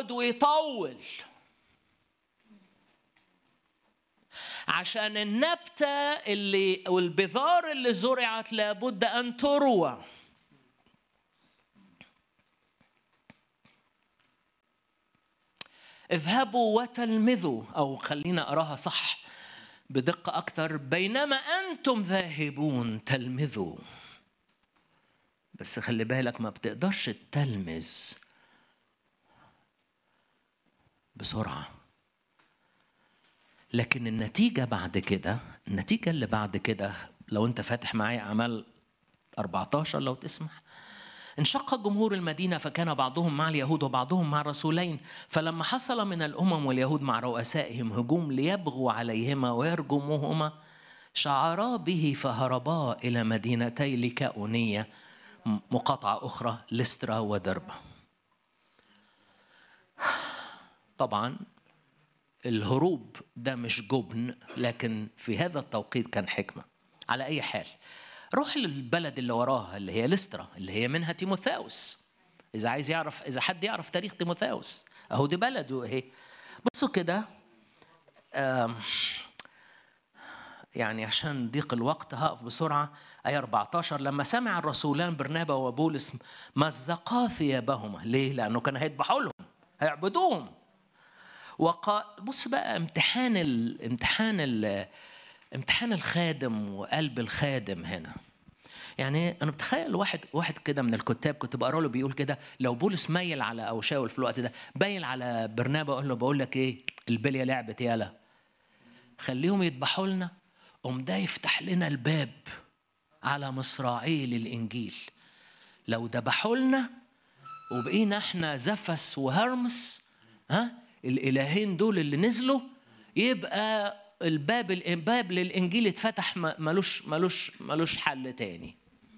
يقعد ويطول عشان النبتة اللي والبذار اللي زرعت لابد أن تروى اذهبوا وتلمذوا أو خلينا أراها صح بدقة أكتر بينما أنتم ذاهبون تلمذوا بس خلي بالك ما بتقدرش تلمذ بسرعة لكن النتيجة بعد كده النتيجة اللي بعد كده لو أنت فاتح معايا أعمال 14 لو تسمح انشق جمهور المدينة فكان بعضهم مع اليهود وبعضهم مع الرسولين فلما حصل من الأمم واليهود مع رؤسائهم هجوم ليبغوا عليهما ويرجموهما شعرا به فهربا إلى مدينتي لكاؤنية مقاطعة أخرى لسترا ودربة طبعا الهروب ده مش جبن لكن في هذا التوقيت كان حكمة على أي حال روح للبلد اللي وراها اللي هي لسترا اللي هي منها تيموثاوس إذا عايز يعرف إذا حد يعرف تاريخ تيموثاوس أهو دي بلده أهي بصوا كده يعني عشان ضيق الوقت هقف بسرعة آية 14 لما سمع الرسولان برنابا وبولس مزقا ثيابهما ليه؟ لأنه كان هيذبحوا لهم هيعبدوهم وقال بص بقى امتحان ال... امتحان ال... امتحان الخادم وقلب الخادم هنا يعني انا بتخيل واحد واحد كده من الكتاب كنت بقرا له بيقول كده لو بولس ميل على او شاول في الوقت ده باين على برنابا اقول له بقول لك ايه البليه لعبت يالا خليهم يذبحوا لنا قوم ده يفتح لنا الباب على مصراعيه للانجيل لو ذبحوا لنا وبقينا احنا زفس وهرمس ها الالهين دول اللي نزلوا يبقى الباب الباب للانجيل اتفتح ملوش ملوش ملوش حل تاني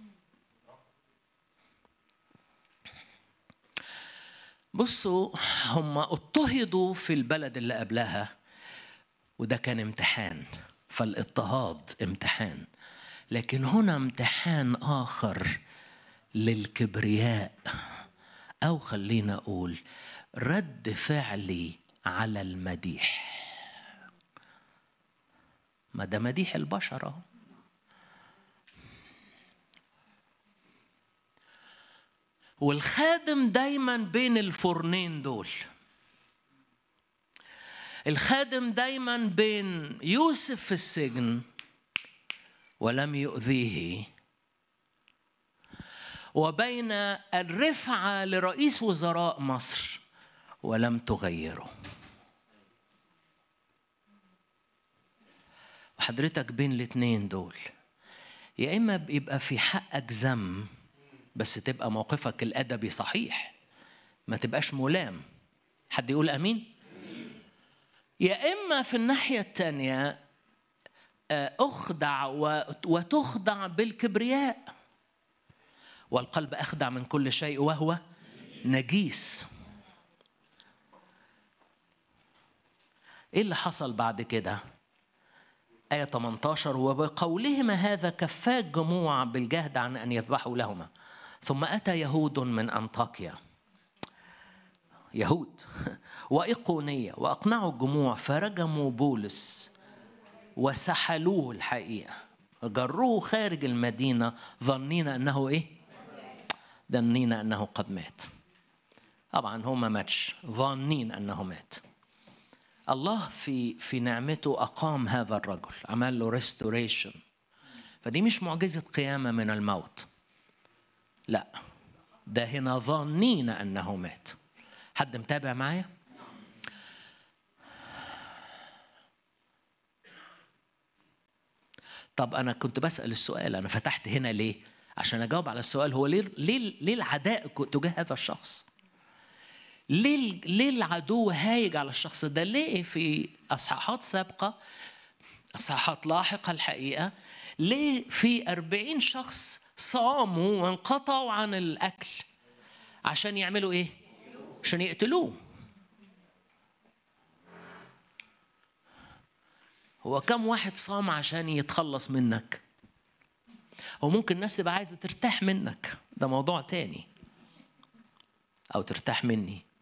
بصوا هم اضطهدوا في البلد اللي قبلها وده كان امتحان فالاضطهاد امتحان لكن هنا امتحان اخر للكبرياء او خلينا اقول رد فعلي على المديح ما ده مديح البشر اهو والخادم دايما بين الفرنين دول الخادم دايما بين يوسف في السجن ولم يؤذيه وبين الرفعه لرئيس وزراء مصر ولم تغيره وحضرتك بين الاتنين دول يا اما بيبقى في حقك ذم بس تبقى موقفك الادبي صحيح ما تبقاش ملام حد يقول امين يا اما في الناحيه الثانيه اخدع وتخضع بالكبرياء والقلب اخدع من كل شيء وهو نجيس ايه اللي حصل بعد كده آية 18 وبقولهما هذا كفا الجموع بالجهد عن أن يذبحوا لهما ثم أتى يهود من أنطاكيا يهود وإيقونية وأقنعوا الجموع فرجموا بولس وسحلوه الحقيقة جروه خارج المدينة ظنين أنه إيه؟ ظنين أنه قد مات طبعا هو ما ماتش ظانين أنه مات الله في في نعمته اقام هذا الرجل عمل له ريستوريشن فدي مش معجزه قيامه من الموت لا ده هنا ظانين انه مات حد متابع معايا طب انا كنت بسال السؤال انا فتحت هنا ليه عشان اجاوب على السؤال هو ليه ليه ليه العداء تجاه هذا الشخص ليه ليه العدو هايج على الشخص ده؟ ليه في اصحاحات سابقه اصحاحات لاحقه الحقيقه ليه في أربعين شخص صاموا وانقطعوا عن الأكل عشان يعملوا إيه؟ عشان يقتلوه هو كم واحد صام عشان يتخلص منك؟ هو ممكن الناس تبقى عايزة ترتاح منك ده موضوع تاني أو ترتاح مني